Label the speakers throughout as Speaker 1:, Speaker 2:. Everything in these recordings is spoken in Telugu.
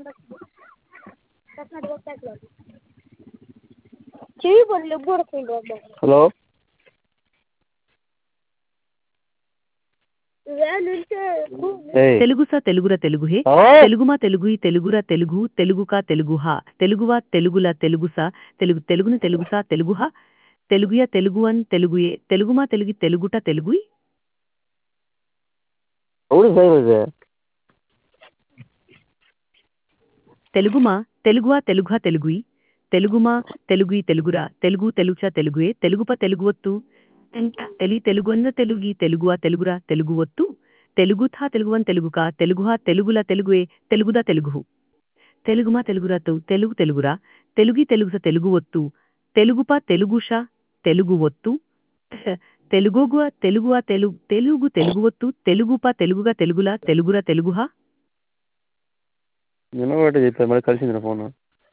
Speaker 1: హలో ఏయ్
Speaker 2: తెలుగుస తెలుగుర తెలుగుహే
Speaker 1: ఆ?
Speaker 2: తెలుగుమా తెలుగుయి తెలుగుర తెలుగు తెలుగుకా తెలుగుహా తెలుగువా తెలుగుల తెలుగుస తెలుగు తెలుగుని తెలుగుసా తెలుగుహా తెలుగుయ తెలుగువన్ తెలుగుయే తెలుగుమా తెలుగు తెలుగుట తెలుగుయి
Speaker 1: ఎవరు సార్ ఇది
Speaker 2: తెలుగుమా తెలుగువా తెలుగుహా తెలుగుయి తెలుగుమా తెలుగుయి తెలుగురా తెలుగు తెలుగుచ తెలుగుయే తెలుగుప తెలుగువత్తు తెలి తెలుగొన్న తెలుగి తెలుగువా తెలుగురా తెలుగువత్తు తెలుగుథా తెలుగువన్ తెలుగుకా తెలుగుహా తెలుగుల తెలుగుయే తెలుగుదా తెలుగుహు తెలుగుమా తెలుగురాతు తెలుగు తెలుగురా తెలుగి తెలుగుస తెలుగువత్తు తెలుగుప తెలుగుష తెలుగువత్తు తెలుగుగువ తెలుగువా తెలుగు తెలుగు తెలుగువత్తు తెలుగుప తెలుగుగా తెలుగులా తెలుగురా తెలుగుహా
Speaker 1: నిన్న ఒకటి చెప్పాను మళ్ళీ కలిసింది ఫోన్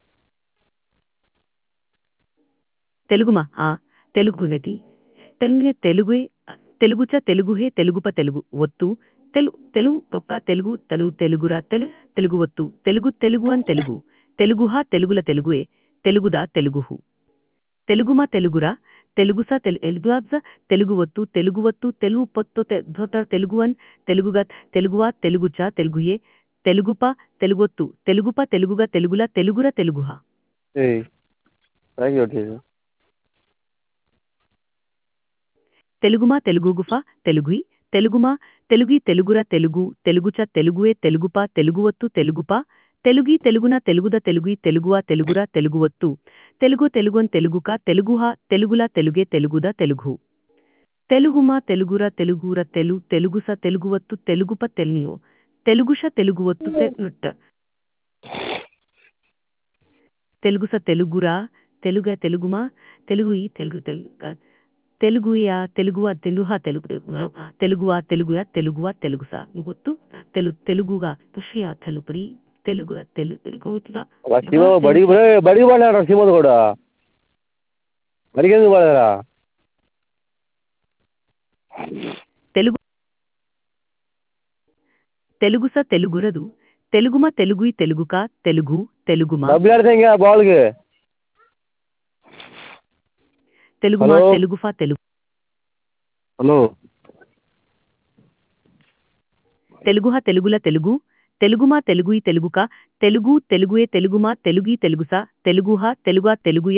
Speaker 2: తెలుగుమా ఆ తెలుగు గతి తెలుగే తెలుగే తెలుగుచ తెలుగుహే తెలుగుప తెలుగు ఒత్తు తెలు తెలుగు గొప్ప తెలుగు తెలుగు తెలుగురా తెలు తెలుగు ఒత్తు తెలుగు తెలుగు అని తెలుగు తెలుగుహా తెలుగుల తెలుగుయే తెలుగుదా తెలుగుహు తెలుగుమా తెలుగురా తెలుగుస తెలు ఎలుగుస తెలుగు ఒత్తు తెలుగు ఒత్తు తెలుగు పొత్తు తె- ధోత తెలుగు అన్ తెలుగుగా తెలుగువా తెలుగుచ తెలుగుయే తెలుగుప తెలుగొత్తు తెలుగుప తెలుగుగా తెలుగులా తెలుగురా తెలుగుహా
Speaker 1: ఏయ్ రాగి ఒకటి
Speaker 2: తెలుగుమా తెలుగు గుఫ తెలుగుయి తెలుగుమా తెలుగి తెలుగుర తెలుగు తెలుగుచ తెలుగుయే తెలుగుప తెలుగువత్తు తెలుగుప తెలుగి తెలుగున తెలుగుద తెలుగి తెలుగువా తెలుగురా తెలుగువత్తు తెలుగు తెలుగొన్ తెలుగుక తెలుగుహా తెలుగులా తెలుగే తెలుగుదా తెలుగు తెలుగుమా తెలుగుర తెలుగుర తెలు తెలుగుస తెలుగువత్తు తెలుగుప తెలుగు తెలుగుష తెలుగువత్తు తెనుట్ట తెలుగుస తెలుగురా తెలుగ తెలుగుమా తెలుగుయి తెలుగు తెలుగు తెలుగుయా తెలుగువా తెలుగుహా తెలుగు తెలుగువా తెలుగుయా తెలుగువా తెలుగుసా ಗೊತ್ತು తెలు తెలుగుగా తుషియా తెలుపురి తెలుగు తెలు తెలుగు ఇట్లా
Speaker 1: శివ బడికి పోయి- బడికి పడ్డాడు శివది కూడా బడికి ఎందుకు పడరా
Speaker 2: తెలుగు తెలుగుస తెలుగురదు తెలుగుమ తెలుగుయి తెలుగుక తెలుగు తెలుగుమా
Speaker 1: డబ్బులు ఆడితే ఇంకా బాల్కి
Speaker 2: తెలుగుమా
Speaker 1: హలో?
Speaker 2: తెలుగుఫా తెలుగు
Speaker 1: హలో
Speaker 2: తెలుగుహ తెలుగుల తెలుగు తెలుగుమా తెలుగుయి తెలుగుక తెలుగు తెలుగుయే తెలుగుమా తెలుగి తెలుగుసా తెలుగుహ తెలుగా తెలుగు